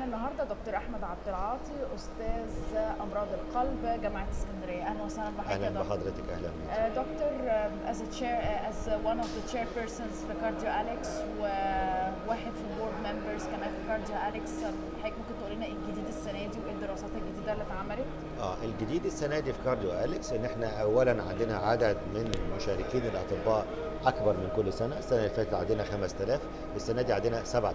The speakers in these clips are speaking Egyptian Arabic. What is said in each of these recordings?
النهارده دكتور احمد عبد العاطي استاذ امراض القلب جامعه اسكندريه اهلا وسهلا بحضرتك يا اهلا دكتور. بحضرتك اهلا بيك آه، دكتور um, as a chair uh, as uh, one of the chairpersons في كارديو اليكس وواحد في البورد ممبرز كمان في كارديو اليكس حضرتك ممكن تقول لنا ايه الجديد السنه دي وايه الدراسات الجديده اللي اتعملت؟ اه الجديد السنه دي في كارديو اليكس ان احنا اولا عندنا عدد من مشاركين الاطباء اكبر من كل سنه السنه اللي فاتت عندنا 5000 السنه دي عندنا 7000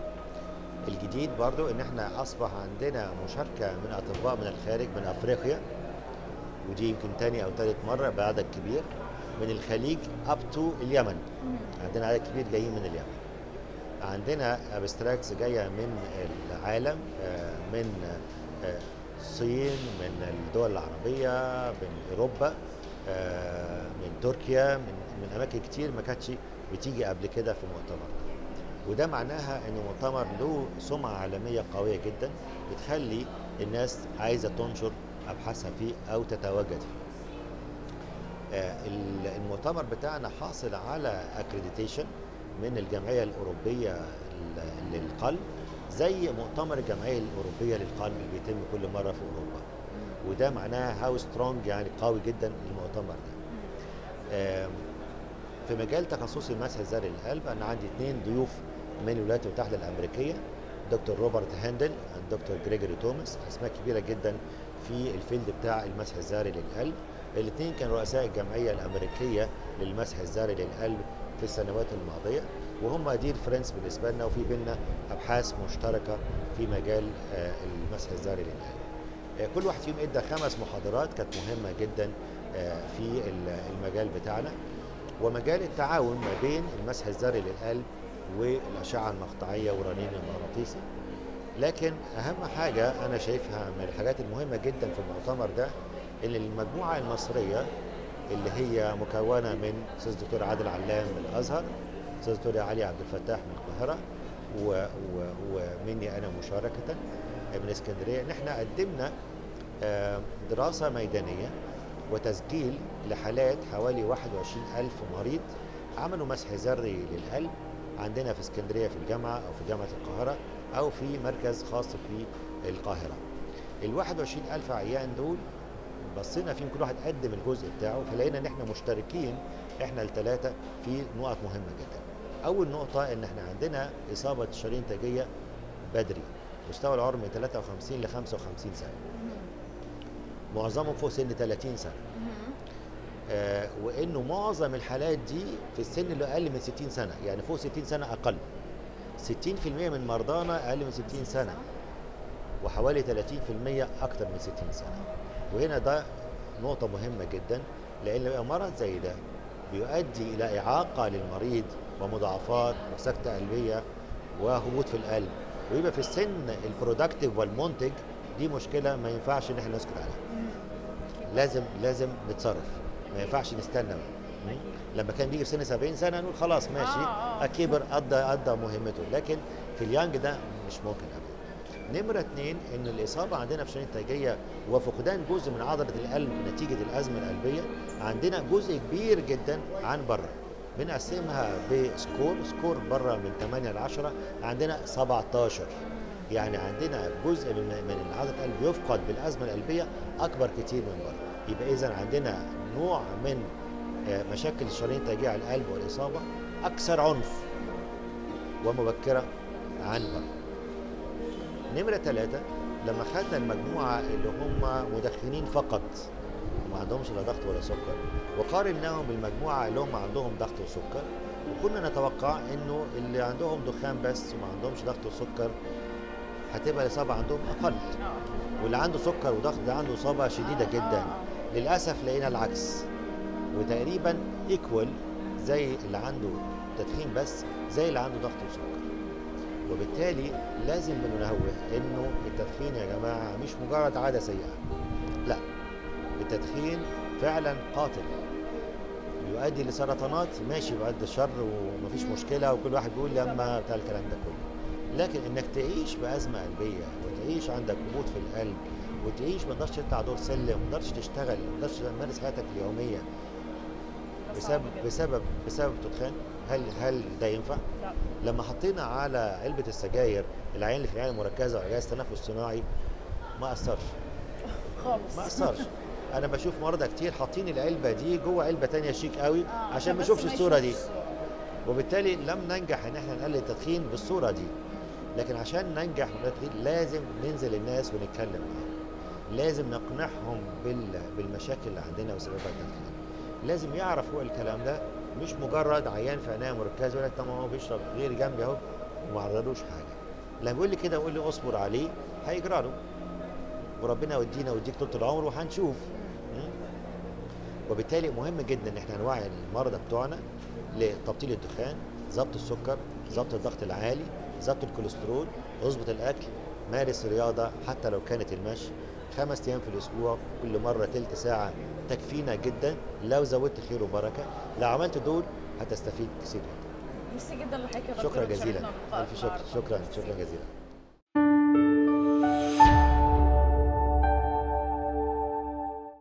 الجديد برضو ان احنا اصبح عندنا مشاركه من اطباء من الخارج من افريقيا ودي يمكن تاني او ثالث مره بعدد كبير من الخليج اب تو اليمن عندنا عدد كبير جايين من اليمن عندنا ابستراكتس جايه من العالم آه، من آه، الصين من الدول العربيه من اوروبا آه، من تركيا من من اماكن كتير ما كانتش بتيجي قبل كده في المؤتمر وده معناها انه مؤتمر له سمعه عالميه قويه جدا بتخلي الناس عايزه تنشر ابحاثها فيه او تتواجد فيه آه، ال- المؤتمر بتاعنا حاصل على اكريديتيشن من الجمعيه الاوروبيه ل- للقلب زي مؤتمر الجمعيه الاوروبيه للقلب اللي بيتم كل مره في اوروبا وده معناها هاو سترونج يعني قوي جدا المؤتمر ده آم، في مجال تخصصي المسح الذري للقلب انا عندي اثنين ضيوف من الولايات المتحده الامريكيه دكتور روبرت هاندل والدكتور جريجوري توماس اسماء كبيره جدا في الفيلد بتاع المسح الذري للقلب الاثنين كانوا رؤساء الجمعيه الامريكيه للمسح الذري للقلب في السنوات الماضيه وهم دي الفرنس بالنسبه لنا وفي بينا ابحاث مشتركه في مجال آه، المسح الذري للقلب آه، كل واحد فيهم ادى خمس محاضرات كانت مهمه جدا آه، في ال- المجال بتاعنا ومجال التعاون ما بين المسح الذري للقلب والاشعه المقطعيه والرنين المغناطيسي لكن اهم حاجه انا شايفها من الحاجات المهمه جدا في المؤتمر ده ان المجموعه المصريه اللي هي مكونه من استاذ الدكتور عادل علام من الازهر استاذ الدكتور علي عبد الفتاح من القاهره و و ومني انا مشاركه من اسكندريه ان احنا قدمنا آه، دراسه ميدانيه وتسجيل لحالات حوالي 21 ألف مريض عملوا مسح ذري للقلب عندنا في اسكندرية في الجامعة أو في جامعة القاهرة أو في مركز خاص في القاهرة ال 21 ألف عيان دول بصينا فيهم كل واحد قدم الجزء بتاعه فلقينا ان احنا مشتركين احنا الثلاثه في نقط مهمه جدا. اول نقطه ان احنا عندنا اصابه الشرايين التاجيه بدري مستوى العمر من 53 ل 55 سنه. معظمهم فوق سن 30 سنه. آه وانه معظم الحالات دي في السن اللي اقل من 60 سنه يعني فوق 60 سنه اقل 60% من مرضانا اقل من 60 سنه وحوالي 30% اكثر من 60 سنه وهنا ده نقطه مهمه جدا لان لو مرض زي ده بيؤدي الى اعاقه للمريض ومضاعفات وسكته قلبيه وهبوط في القلب ويبقى في السن البرودكتيف والمنتج دي مشكله ما ينفعش ان احنا نسكت عليها لازم لازم نتصرف ما ينفعش نستنى بقى. لما كان بيجي في سن 70 سنه نقول خلاص ماشي آه، آه. كبر قضى قضى مهمته لكن في اليانج ده مش ممكن ابدا نمره اثنين ان الاصابه عندنا في الشرايين التاجيه وفقدان جزء من عضله القلب نتيجه الازمه القلبيه عندنا جزء كبير جدا عن بره بنقسمها بسكور سكور بره من 8 ل 10 عندنا 17 يعني عندنا جزء من من عضله القلب يفقد بالازمه القلبيه اكبر كتير من بره يبقى اذا عندنا نوع من آه، مشاكل الشرايين التاجيه على القلب والاصابه اكثر عنف ومبكره عن بره نمره ثلاثه لما خدنا المجموعه اللي هم مدخنين فقط وما عندهمش لا ضغط ولا سكر وقارناهم بالمجموعه اللي هم عندهم ضغط وسكر وكنا نتوقع انه اللي عندهم دخان بس وما عندهمش ضغط وسكر هتبقى الاصابه عندهم اقل اه واللي عنده سكر وضغط ده عنده اصابه شديده آه، جدا آه، للاسف لقينا العكس وتقريبا ايكوال زي اللي عنده تدخين بس زي اللي عنده ضغط وسكر وبالتالي لازم بننوه انه التدخين يا جماعه مش مجرد عاده سيئه لا التدخين فعلا قاتل يؤدي لسرطانات ماشي بعد الشر ومفيش مشكله وكل واحد بيقول لما بتاع الكلام ده كله لكن انك تعيش بازمه قلبيه وتعيش عندك هبوط في القلب وتعيش ما تقدرش تطلع دور سلم ما تقدرش تشتغل ما تقدرش تمارس حياتك اليوميه ده صعب بسبب جدا. بسبب بسبب الدخان هل هل ده ينفع؟ لا لما حطينا على علبه السجاير العين اللي في العنايه المركزه وجهاز التنفس الصناعي ما اثرش خالص ما اثرش انا بشوف مرضى كتير حاطين العلبه دي جوه علبه تانية شيك قوي آه، عشان ما بس يشوفش الصوره دي يشوفش الصورة. وبالتالي لم ننجح ان احنا نقلل التدخين بالصوره دي لكن عشان ننجح في التدخين لازم ننزل الناس ونتكلم معاهم لازم نقنعهم بال... بالمشاكل اللي عندنا وسببها التدخين لازم يعرف هو الكلام ده مش مجرد عيان في عنايه مركزه يقول لك طب ما هو بيشرب غير جنبي اهو وما عرضلوش حاجه لما يقول لي كده ويقول لي اصبر عليه هيجرى له وربنا يودينا ويديك طول العمر وهنشوف مم. وبالتالي مهم جدا ان احنا نوعي المرضى بتوعنا لتبطيل الدخان ضبط السكر ضبط الضغط العالي ضبط الكوليسترول اظبط الاكل مارس رياضه حتى لو كانت المشي خمس ايام في الاسبوع كل مره تلت ساعه تكفينا جدا لو زودت خير وبركه لو عملت دول هتستفيد كثير جدا ميرسي جدا لحضرتك يا شكرا دكتور جزيلا اتشرفنا بلقائك الف شكر النهاردة. شكرا ميرسي. شكرا جزيلا